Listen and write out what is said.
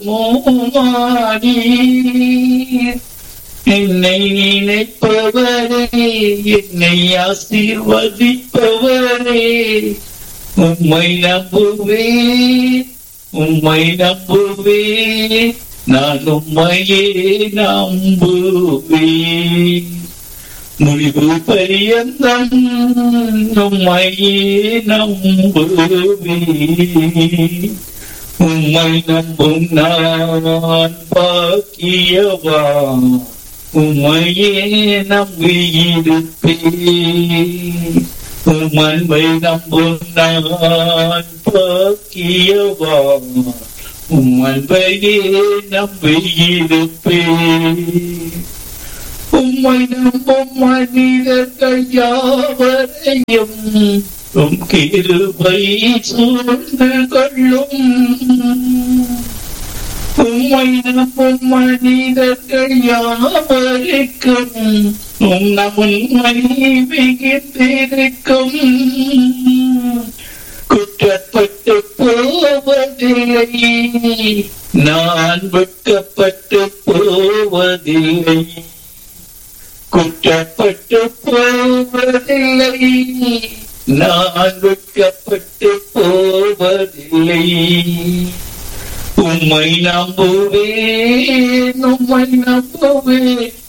மோமாடி என்னை நினைப்பவரே என்னை ஆசீர்வதிப்பவரே உம்மை நம்புவேன் உம்மை நம்புவேன் நான் உம்மையே நம்புவேன் முடிவு பரியந்தம் உம்மையே நம்புவேன் உம்மை நம்பும் நான் பாக்கியவா உம்மையே நம்பியிருப்பேன் உம் அன்பை நம்பும் நான் பாக்கியவா உம் அன்பையே நம்பியிருப்பேன் உம்மை நம்பும் மனிதர்கள் யாவரையும் உம் கிருபை சூழ்ந்து கொள்ளும் உம்மை நம்பும் மனிதர்கள் யாவருக்கும் உம் நமுன்மை மிகுந்திருக்கும் குற்றப்பட்டு போவதில்லை நான் வெட்கப்பட்டு போவதில்லை குற்றப்பட்டு போவதில்லை நான் வெட்கப்பட்டு போவதில்லை உம்மை நம்புவேன் உம்மை நம்புவேன்